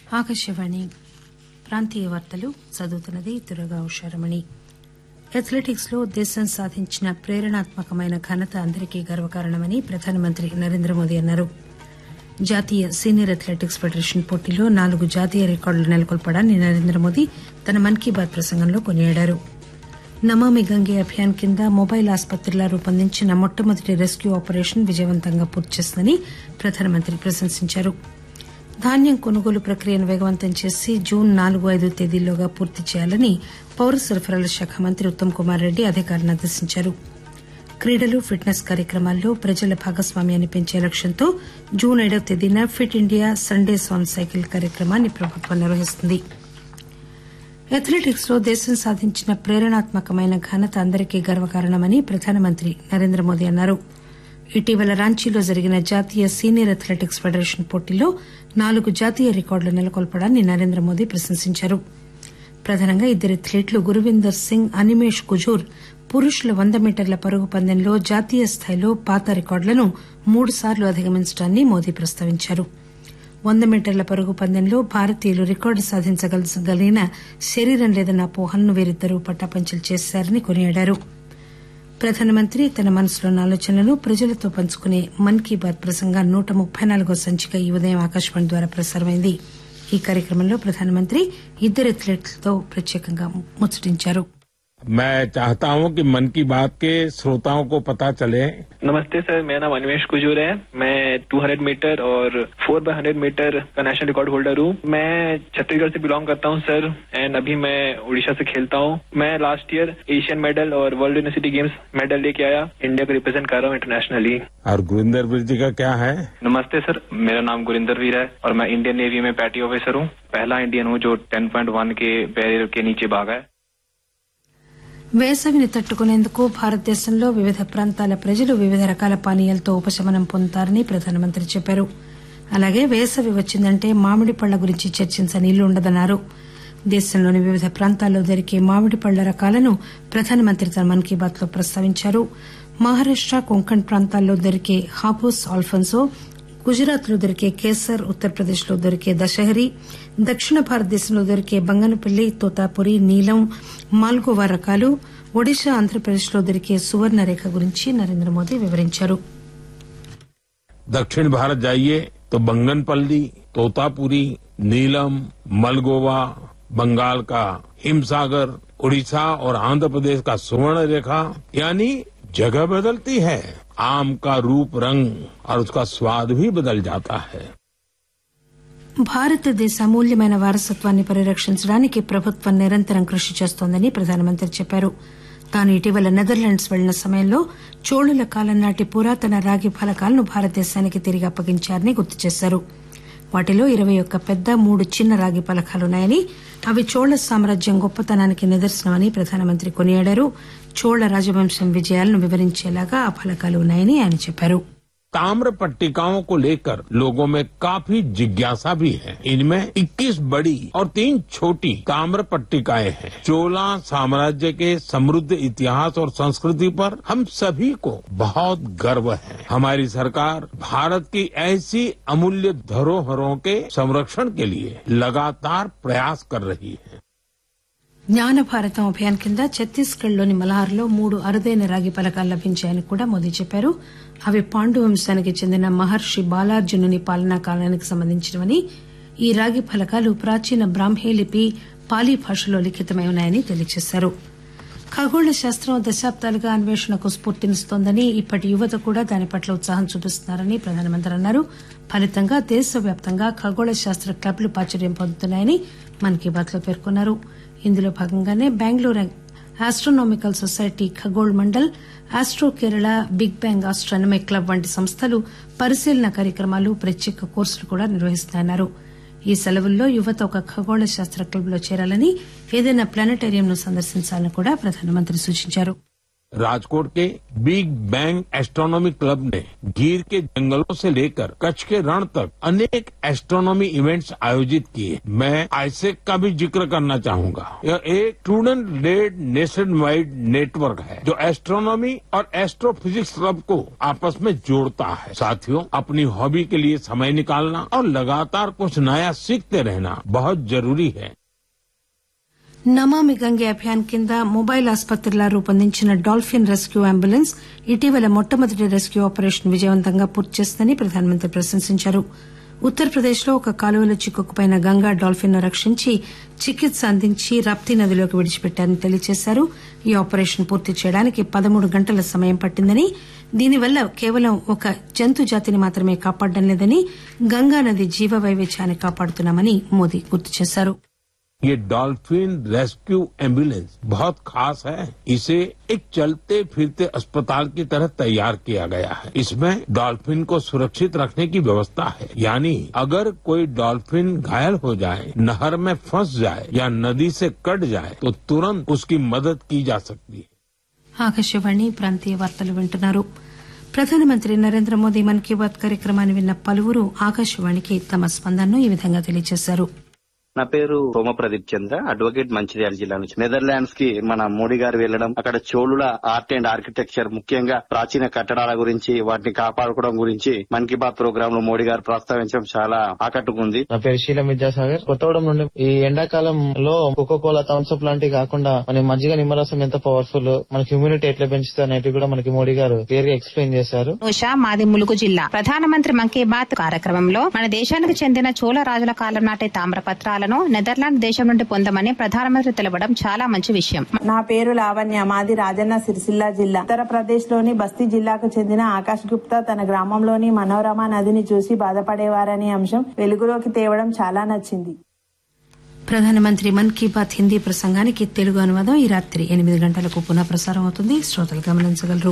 ఆకాశవాణి ప్రాంతీయ వార్తలు చదువుతున్నది దుర్గా ఉషారమణి అథ్లెటిక్స్ లో దేశం సాధించిన ప్రేరణాత్మకమైన ఘనత అందరికీ గర్వకారణమని ప్రధానమంత్రి నరేంద్ర మోదీ అన్నారు జాతీయ సీనియర్ అథ్లెటిక్స్ ఫెడరేషన్ పోటీలో నాలుగు జాతీయ రికార్డులు నెలకొల్పడాన్ని నరేంద్ర మోదీ తన మన్ కీ బాత్ ప్రసంగంలో కొనియాడారు నమామి గంగే అభియాన్ కింద మొబైల్ ఆసుపత్రిలా రూపొందించిన మొట్టమొదటి రెస్క్యూ ఆపరేషన్ విజయవంతంగా పూర్తి చేసిందని ప్రధానమంత్రి ప్రశంసించారు ధాన్యం కొనుగోలు ప్రక్రియను వేగవంతం చేసి జూన్ నాలుగు ఐదు తేదీల్లోగా పూర్తి చేయాలని పౌర సరఫరాల శాఖ మంత్రి ఉత్తమ్ కుమార్ రెడ్డి అధికారులను ఆదేశించారు క్రీడలు ఫిట్నెస్ కార్యక్రమాల్లో ప్రజల భాగస్వామ్యాన్ని పెంచే లక్ష్యంతో జూన్ ఏడవ తేదీన fit India Sundays on cycle కార్యక్రమాన్ని ప్రభుత్వం నిర్వహిస్తుంది అథ్లెటిక్స్ లో దేశం సాధించిన ప్రేరణాత్మకమైన ఘనత అందరికీ గర్వకారణమని ప్రధానమంత్రి నరేంద్ర మోదీ అన్నారు ఇటీవల రాంచీలో జరిగిన జాతీయ సీనియర్ అథ్లెటిక్స్ ఫెడరేషన్ పోటీల్లో నాలుగు జాతీయ రికార్డులు నెలకొల్పడాన్ని నరేంద్ర మోదీ ప్రశంసించారు ప్రధానంగా ఇద్దరు అథ్లెట్లు గురువిందర్ సింగ్ అనిమేష్ కుజూర్ పురుషుల వంద మీటర్ల పరుగు పందెంలో జాతీయ స్థాయిలో పాత రికార్డులను మూడుసార్లు అధిగమించడాన్ని మోదీ ప్రస్తావించారు వంద మీటర్ల పరుగు పందెంలో భారతీయులు రికార్డు సాధించగలిగిన శరీరం లేదన్న అపోహలను వీరిద్దరూ పటాపంచలు చేశారని కొనియాడారు ప్రధానమంత్రి తన మనసులోని ఆలోచనలను ప్రజలతో పంచుకునే మన్ కీ బాత్ ప్రసంగం నూట ముప్పై నాలుగో సంచిక ఈ ఉదయం ఆకాశవాణి ద్వారా ప్రసారమైంది ఈ కార్యక్రమంలో ప్రధానమంత్రి ఇద్దరు అథ్లెట్లతో ప్రత్యేకంగా ముచ్చటించారు मैं चाहता हूं कि मन की बात के श्रोताओं को पता चले नमस्ते सर मेरा नाम अनिमेश कुजूर है मैं 200 मीटर और 4 बाय 100 मीटर का नेशनल रिकॉर्ड होल्डर हूँ मैं छत्तीसगढ़ से बिलोंग करता हूँ सर एंड अभी मैं उड़ीसा से खेलता हूँ मैं लास्ट ईयर एशियन मेडल और वर्ल्ड यूनिवर्सिटी गेम्स मेडल लेके आया इंडिया को रिप्रेजेंट कर रहा हूँ इंटरनेशनली और गुरिंदर वीर जी का क्या है नमस्ते सर मेरा नाम गुरिंदर वीर है और मैं इंडियन नेवी में पैटी ऑफिसर हूँ पहला इंडियन हूँ जो 10.1 के बैरियर के नीचे भागा है వేసవిని తట్టుకునేందుకు భారతదేశంలో వివిధ ప్రాంతాల ప్రజలు వివిధ రకాల పానీయాలతో ఉపశమనం పొందుతారని ప్రధానమంత్రి చెప్పారు అలాగే వేసవి వచ్చిందంటే మామిడి పళ్ల గురించి చర్చించని ఇల్లు ఉండదన్నారు దేశంలోని వివిధ ప్రాంతాల్లో దొరికే మామిడి పళ్ల రకాలను ప్రధానమంత్రి తన మన్ కీ బాత్ లో ప్రస్తావించారు మహారాష్ట కొంకణ్ ప్రాంతాల్లో దొరికే హాపూస్ ఆల్ఫోన్సో గుజరాత్ లో దొరికే కేసర్ ఉత్తరప్రదేశ్ లో దొరికే దశహరి దక్షిణ భారతదేశంలో దొరికే బంగనపల్లి తోతాపురి నీలం మాల్గోవా రకాలు ఒడిశా ఆంధ్రప్రదేశ్ లో దొరికే సువర్ణరేఖ గురించి నరేంద్ర మోదీ వివరించారు दक्षिण भारत जाइए तो बंगनपल्ली तोतापुरी नीलम मलगोवा बंगाल का हिमसागर उड़ीसा और आंध्र प्रदेश का सुवर्ण रेखा यानी जगह बदलती है आम का रूप रंग और उसका स्वाद भी बदल जाता है భారతదేశ అమూల్యమైన వారసత్వాన్ని పరిరక్షించడానికి ప్రభుత్వం నిరంతరం కృషి చేస్తోందని ప్రధానమంత్రి చెప్పారు తాను ఇటీవల నెదర్లాండ్స్ వెళ్లిన సమయంలో చోళుల కాలం నాటి పురాతన రాగి ఫలకాలను భారతదేశానికి తిరిగి అప్పగించారని గుర్తు చేశారు వాటిలో ఇరవై ఒక్క పెద్ద మూడు చిన్న రాగి ఫలకాలున్నాయని అవి చోళ సామ్రాజ్యం గొప్పతనానికి నిదర్శనమని ప్రధానమంత్రి కొనియాడారు చోళ రాజవంశం విజయాలను వివరించేలాగా ఆ ఫలకాలు ఉన్నాయని ఆయన చెప్పారు ताम्र पट्टिकाओं को लेकर लोगों में काफी जिज्ञासा भी है इनमें 21 बड़ी और तीन छोटी ताम्र पट्टिकाएं हैं चोला साम्राज्य के समृद्ध इतिहास और संस्कृति पर हम सभी को बहुत गर्व है हमारी सरकार भारत की ऐसी अमूल्य धरोहरों के संरक्षण के लिए लगातार प्रयास कर रही है జ్ఞాన భారతం అభియాన్ కింద ఛత్తీస్గఢ్ లోని మలహార్లో మూడు అరుదైన రాగి ఫలకాలు లభించాయని కూడా మోదీ చెప్పారు అవి పాండు వంశానికి చెందిన మహర్షి బాలార్జునుని పాలనా కాలానికి సంబంధించినవని ఈ రాగి ఫలకాలు ప్రాచీన బ్రాహ్మీ లిపి పాలీ భాషలో లిఖితమై ఉన్నాయని తెలియజేశారు ఖగోళ శాస్త్రం దశాబ్దాలుగా అన్వేషణకు స్ఫూర్తినిస్తోందని ఇప్పటి యువత కూడా దాని పట్ల ఉత్సాహం చూపిస్తున్నారని ప్రధానమంత్రి అన్నారు ఫలితంగా దేశవ్యాప్తంగా ఖగోళ శాస్త్ర క్లబ్లు ప్రాచుర్యం పొందుతున్నాయని మన్ కీ బాత్ లో పేర్కొన్నారు ఇందులో భాగంగానే Bengaluru astronomical society Khagol Mandal astro Kerala big bang astronomy club వంటి సంస్థలు పరిశీలన కార్యక్రమాలు ప్రత్యేక కోర్సులు కూడా నిర్వహిస్తున్నాయన్నారు ఈ సెలవుల్లో యువత ఒక ఖగోళ శాస్త్ర క్లబ్ లో చేరాలని ఏదైనా ప్లానటేరియంను సందర్శించాలని కూడా ప్రధానమంత్రి సూచించారు राजकोट के बिग बैंग एस्ट्रोनॉमी क्लब ने गिर के जंगलों से लेकर कच्छ के रण तक अनेक एस्ट्रोनॉमी इवेंट्स आयोजित किए मैं आईसेक का भी जिक्र करना चाहूंगा यह एक student led nationwide network है जो एस्ट्रोनॉमी और एस्ट्रोफिजिक्स क्लब को आपस में जोड़ता है साथियों अपनी हॉबी के लिए समय निकालना और लगातार कुछ नया सीखते रहना बहुत जरूरी है నమామి గంగే అభియాన్ కింద మొబైల్ ఆసుపత్రిలా రూపొందించిన డాల్ఫిన్ రెస్క్యూ అంబులెన్స్ ఇటీవల మొట్టమొదటి రెస్క్యూ ఆపరేషన్ విజయవంతంగా పూర్తి చేసిందని ప్రధానమంత్రి ప్రశంసించారు ఉత్తరప్రదేశ్ లో ఒక కాలువలో చిక్కుకుపోయిన గంగా డాల్ఫిన్ ను రక్షించి చికిత్స అందించి రప్తి నదిలోకి విడిచిపెట్టారని తెలియజేశారు ఈ ఆపరేషన్ పూర్తి చేయడానికి పదమూడు గంటల సమయం పట్టిందని దీనివల్ల కేవలం ఒక జంతు జాతిని మాత్రమే కాపాడడం లేదని గంగా నది జీవ వైవిధ్యాన్ని కాపాడుతున్నామని మోదీ గుర్తు చేశారు ये डॉल्फिन रेस्क्यू एम्बुलेंस बहुत खास है इसे एक चलते फिरते अस्पताल की तरह तैयार किया गया है इसमें डॉल्फिन को सुरक्षित रखने की व्यवस्था है यानी अगर कोई डॉल्फिन घायल हो जाए नहर में फंस जाए या नदी से कट जाए तो तुरंत उसकी मदद की जा सकती है ఆకాశవాణి ప్రాంతీయ వార్తలు వింటున్నారు ప్రధానమంత్రి నరేంద్ర మోదీ మన్ కీ బాత్ కార్యక్రమాన్ని విన్న పలువురు ఆకాశవాణికి తమ స్పందనను ఈ విధంగా తెలియజేశారు నా పేరు సోమ ప్రదీప్ చంద్ర అడ్వకేట్ మంచిర్యాల జిల్లా నుంచి నెదర్లాండ్స్ కి మన మోడీ గారు వెళ్లడం అక్కడ చోళుల ఆర్ట్ అండ్ ఆర్కిటెక్చర్ ముఖ్యంగా ప్రాచీన కట్టడాల గురించి వాటిని కాపాడుకోవడం గురించి మన్ కీ బాత్ ప్రోగ్రామ్ లో మోడీ గారు ప్రస్తావించడం చాలా ఆకట్టుకుంది నా పేరు శీలం విద్యాసాగర్ కొత్తగూడెం నుండి ఈ ఎండాకాలంలో కోకో కోలా థమ్స్అప్ లాంటివి కాకుండా మన మజ్జిగ నిమ్మరసం ఎంత పవర్ఫుల్ మనకి ఇమ్యూనిటీ ఎట్లా పెంచుతుంది అనేటివి కూడా మనకి మోడీ గారు క్లియర్ గా ఎక్స్ప్లెయిన్ చేశారు ఉషా మాది ములుగు జిల్లా ప్రధానమంత్రి మన్ కీ బాత్ కార్యక్రమంలో మన దేశానికి చెందిన చోళ రాజుల కాలం నాటి తామ్రపత్రాలను నెదర్లాండ్ దేశం నుండి పొందమని ప్రధానమంత్రి తెలపడం చాలా మంచి విషయం నా పేరు లావణ్య మాది రాజన్న సిరిసిల్ల జిల్లా ఉత్తరప్రదేశ్ లోని బస్తీ జిల్లాకు చెందిన ఆకాష్ గుప్తా తన గ్రామంలోని మనోరమ నదిని చూసి బాధపడేవారనే అంశం వెలుగులోకి తేవడం చాలా నచ్చింది ప్రధానమంత్రి మన్ కీ బాత్ హిందీ ప్రసంగానికి తెలుగు అనువాదం ఈ రాత్రి ఎనిమిది గంటలకు పునః ప్రసారం అవుతుంది శ్రోతలు గమనించగలరు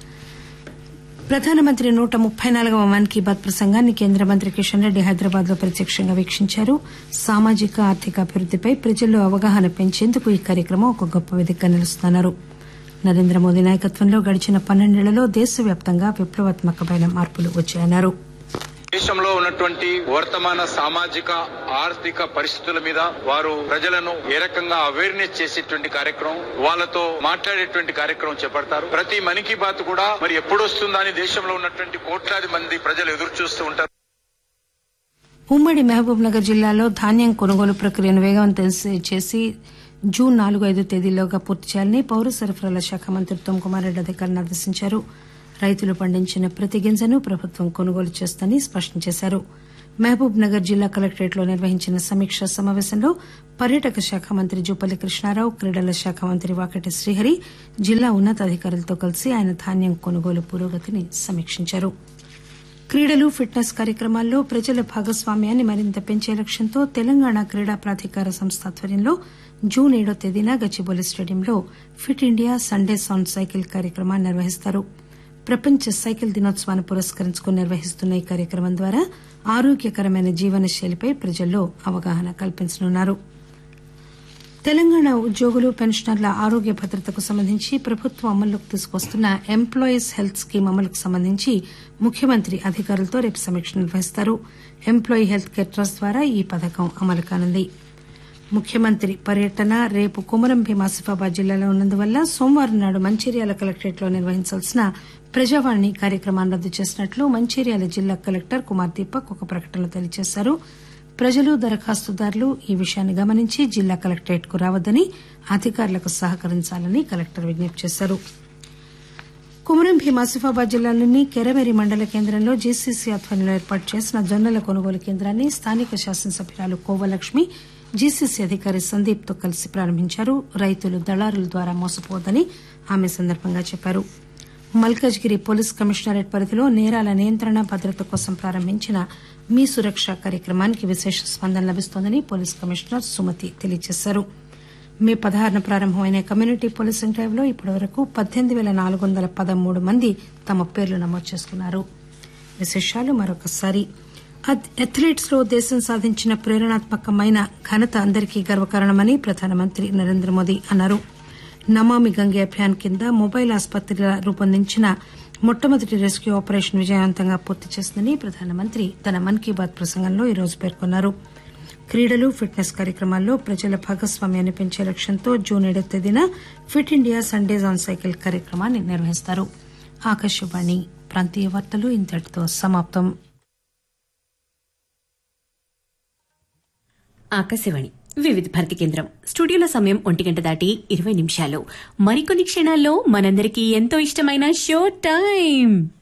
ప్రధానమంత్రి నూట ముప్పై నాలుగవ మన్ కీ బాత్ ప్రసంగాన్ని కేంద్ర మంత్రి కిషన్ రెడ్డి హైదరాబాద్ లో ప్రత్యక్షంగా వీక్షించారు సామాజిక ఆర్థిక అభివృద్దిపై ప్రజల్లో అవగాహన పెంచేందుకు ఈ కార్యక్రమం ఒక గొప్ప వేదికగా నిలుస్తున్నారు నరేంద్ర మోదీ నాయకత్వంలో గడిచిన పన్నెండేళ్లలో దేశవ్యాప్తంగా విప్లవాత్మకమైన మార్పులు వచ్చాయన్నారు దేశంలో ఉన్నటువంటి వర్తమాన సామాజిక ఆర్థిక పరిస్థితుల మీద వారు ప్రజలను ఏ రకంగా అవేర్నెస్ చేసేటువంటి కార్యక్రమం వాళ్ళతో మాట్లాడేటువంటి కార్యక్రమం చేపడతారు ప్రతి మన్ కీ బాత్ కూడా మరి ఎప్పుడు వస్తుందా అని దేశంలో ఉన్నటువంటి కోట్లాది మంది ప్రజలు ఎదురు చూస్తూ ఉంటారు ఉమ్మడి మహబూబ్ నగర్ జిల్లాలో ధాన్యం కొనుగోలు ప్రక్రియను వేగవంతం చేసి జూన్ నాలుగు ఐదు తేదీలోగా పూర్తి చేయాలని పౌర సరఫరాల శాఖ మంత్రి ఉత్తమ్ కుమార్ రెడ్డి అధికారులను ఆదేశించారు రైతులు పండించిన ప్రతి గింజను ప్రభుత్వం కొనుగోలు చేస్తుందని స్పష్టం చేశారు మహబూబ్ నగర్ జిల్లా కలెక్టరేట్ లో నిర్వహించిన సమీక్షా సమావేశంలో పర్యాటక శాఖ మంత్రి జూపల్లి కృష్ణారావు క్రీడల శాఖ మంత్రి వాకటి శ్రీహరి జిల్లా ఉన్నతాధికారులతో కలిసి ఆయన ధాన్యం కొనుగోలు పురోగతిని సమీక్షించారు క్రీడలు ఫిట్నెస్ కార్యక్రమాల్లో ప్రజల భాగస్వామ్యాన్ని మరింత పెంచే లక్ష్యంతో తెలంగాణ క్రీడా ప్రాధికార సంస్థ ఆధ్వర్యంలో జూన్ ఏడో తేదీన గచ్చిబౌలి స్టేడియంలో fit India Sundays on cycle కార్యక్రమాన్ని నిర్వహిస్తారు ప్రపంచ సైకిల్ దినోత్సవాన్ని పురస్కరించుకుని నిర్వహిస్తున్న ఈ కార్యక్రమం ద్వారా ఆరోగ్యకరమైన జీవన శైలిపై ప్రజల్లో అవగాహన కల్పించనున్నారు తెలంగాణ ఉద్యోగులు పెన్షనర్ల ఆరోగ్య భద్రతకు సంబంధించి ప్రభుత్వం అమల్లోకి తీసుకొస్తున్న ఎంప్లాయీస్ హెల్త్ స్కీమ్ అమలుకు సంబంధించి ముఖ్యమంత్రి అధికారులతో రేపు సమీక్ష నిర్వహిస్తారు ఎంప్లాయీ హెల్త్ కేర్ ట్రస్ట్ ద్వారా ఈ పథకం అమలు కానుంది ముఖ్యమంత్రి పర్యటన రేపు కుమరం భీం ఆసిఫాబాద్ జిల్లాలో ఉన్నందువల్ల సోమవారం నాడు మంచిర్యాల కలెక్టరేట్ లో నిర్వహించాల్సిన ప్రజావాణి కార్యక్రమాన్ని రద్దు చేసినట్లు మంచిర్యాల జిల్లా కలెక్టర్ కుమార్ దీపక్ ఒక ప్రకటనలో తెలియజేశారు ప్రజలు దరఖాస్తుదారులు ఈ విషయాన్ని గమనించి జిల్లా కలెక్టరేట్ కు రావద్దని అధికారులకు సహకరించాలని కలెక్టర్ విజ్ఞప్తి చేశారు కుమరం భీం ఆసిఫాబాద్ జిల్లాలోని కెరవేరి మండల కేంద్రంలో జీసీసీ ఆధ్వర్యంలో ఏర్పాటు చేసిన జొన్నల కొనుగోలు కేంద్రాన్ని స్థానిక శాసనసభ్యురాలు కోవలక్ష్మి జీసీసీ అధికారి సందీప్ తో కలిసి ప్రారంభించారు రైతులు దళారుల ద్వారా మోసపోవద్దని ఆమె సందర్భంగా చెప్పారు మల్కజ్గిరి పోలీస్ కమిషనరేట్ పరిధిలో నేరాల నియంత్రణ భద్రత కోసం ప్రారంభించిన మీ సురక్ష కార్యక్రమానికి విశేష స్పందన లభిస్తోందని పోలీస్ కమిషనర్ సుమతి తెలియజేశారు మే పదహారున ప్రారంభమైన కమ్యూనిటీ పోలీసింగ్ డ్రైవ్ లో ఇప్పటివరకు పద్దెనిమిది పేల నాలుగు వందల పదమూడు మంది తమ పేర్లు నమోదు చేసుకున్నారు విశేషాలు మరొకసారి అథ్లెట్స్ లో దేశం సాధించిన ప్రేరణాత్మకమైన ఘనత అందరికీ గర్వకారణమని ప్రధానమంత్రి నరేంద్ర మోదీ అన్నారు నమామి గంగే అభియాన్ కింద మొబైల్ ఆసుపత్రిగా రూపొందించిన మొట్టమొదటి రెస్క్యూ ఆపరేషన్ విజయవంతంగా పూర్తి చేసిందని ప్రధానమంత్రి తన మన్ కీ బాత్ ప్రసంగంలో ఈరోజు పేర్కొన్నారు క్రీడలు ఫిట్నెస్ కార్యక్రమాల్లో ప్రజల భాగస్వామ్యాన్ని పెంచే లక్ష్యంతో జూన్ ఏడవ తేదీన fit India Sundays on cycle కార్యక్రమాన్ని నిర్వహిస్తారు ఆకాశవాణి ప్రాంతీయ వార్తలు ఇంతటితో సమాప్తం ఆకాశవాణి వివిధ భారతి కేంద్రం స్టూడియోలో సమయం ఒంటి గంట దాటి ఇరవై నిమిషాలు మరికొన్ని క్షణాల్లో మనందరికీ ఎంతో ఇష్టమైన షో టైం